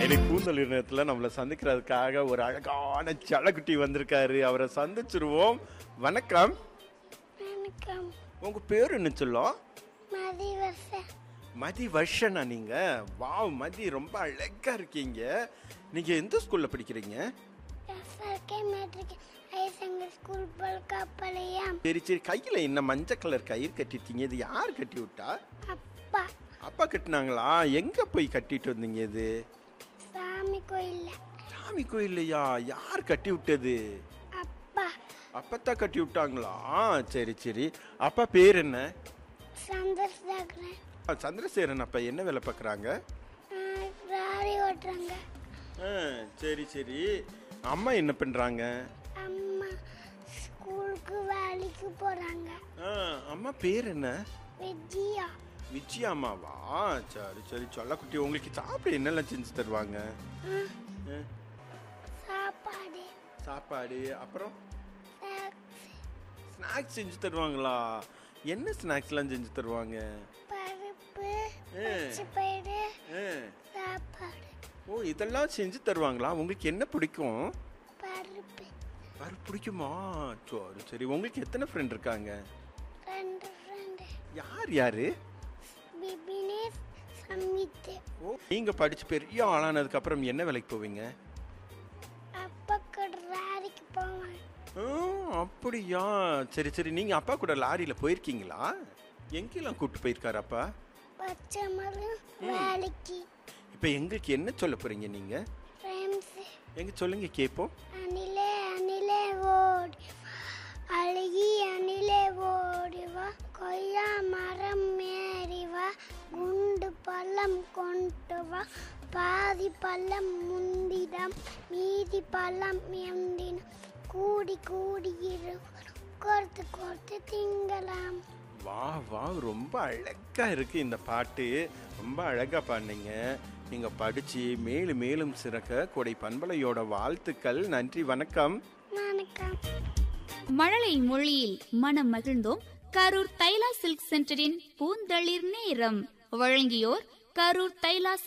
இன்னைக்கு பூந்தொழில் நேரத்தில் நம்மளை சந்திக்கிறதுக்காக ஒரு அழகான செல்லக்குட்டி வந்திருக்காரு அவரை சந்திச்சிருவோம் வணக்கம் வணக்கம் உங்க பேர் என்ன சொல்லும் மதிவச மதி வர்ஷனா நீங்க வாவ் மதி ரொம்ப அழகா இருக்கீங்க நீங்க எந்த ஸ்கூல்ல படிக்கிறீங்க எஸ்ஆர்கே மேட்ரிக் ஐசங்க ஸ்கூல் பல்காப்பாளையம் சரி சரி கையில என்ன மஞ்சள் கலர் கயிறு கட்டிருக்கீங்க இது யார் கட்டி விட்டா அப்பா அப்பா கட்டினாங்களா எங்க போய் கட்டிட்டு வந்தீங்க இது சாமி கோயில்ல சாமி கோயில்லையா யார் கட்டி விட்டது அப்பா அப்பத்தான் கட்டி விட்டாங்களா சரி சரி அப்பா பேர் என்ன சந்திரசேகரன் ஆ, சந்திரசேகரன் அப்பா என்ன வேலை பார்க்குறாங்க ராரி ஓட்டுறாங்க சரி சரி அம்மா என்ன பண்ணுறாங்க அம்மா ஸ்கூலுக்கு வேலைக்கு போறாங்க அம்மா பேர் என்ன விஜயா விஜயா அம்மாவா சரி சரி சொல்லக்குட்டி உங்களுக்கு சாப்பிட என்னெல்லாம் செஞ்சு தருவாங்க ஆ, ஆ, சாப்பாடு சாப்பாடு அப்புறம் snacks, ஸ்நாக்ஸ் செஞ்சு தருவாங்களா என்ன ஸ்நாக்ஸ்லாம் செஞ்சு தருவாங்க பருப்பு ஆ. பச்சைப்பயிறு ஆ, சாப்பாடு ஓ இதெல்லாம் செஞ்சு தருவாங்களா உங்களுக்கு என்ன பிடிக்கும் பருப்பு பருப்பு பிடிக்குமா சரி சரி உங்களுக்கு எத்தனை ஃப்ரெண்ட் இருக்காங்க ரெண்டு ஃப்ரெண்டு யார் யாரு பிபினேஷ் சமித்து ஓ நீங்க படிச்சு பெரிய ஆளானதுக்கு அப்புறம் என்ன வேலைக்கு போவீங்க அப்பா கூட ராரிக்கு போவேன் ஆ, அப்படியா சரி சரி நீங்க அப்பா கூட லாரியில போயிருக்கீங்களா எங்கெல்லாம் கூட்டு போயிருக்காரு அப்பா பச்சை மரம் வேலைக்கு இப்ப எங்களுக்கு என்ன சொல்ல போறீங்க நீங்க ஃப்ரெண்ட்ஸ் எங்க சொல்லுங்க கேப்போம் அணிலே அணிலே ஓடி வா. அழகி அணிலே ஓடி வா கொய்யா மரம் ஏறி வா குண்டு பள்ளம் கொண்டு வா பாதி பள்ளம் முந்திடம் மீதி பள்ளம் எந்தினம் கூடி கூடி இருவரும் கோர்த்து கோர்த்து திங்கலாம் வா வா ரொம்ப அழகா இருக்கு இந்த பாட்டு ரொம்ப அழகா பாடினீங்க நீங்க படிச்சு மேலும் மேலும் சிறக்க கொடை பண்பலையோட வாழ்த்துக்கள் நன்றி வணக்கம் வணக்கம் மழலை மொழியில் மனம் மகிழ்ந்தோம் கரூர் தைலா சில்க் சென்டரின் பூந்தளிர் நேரம் வழங்கியோர் கரூர் தைலா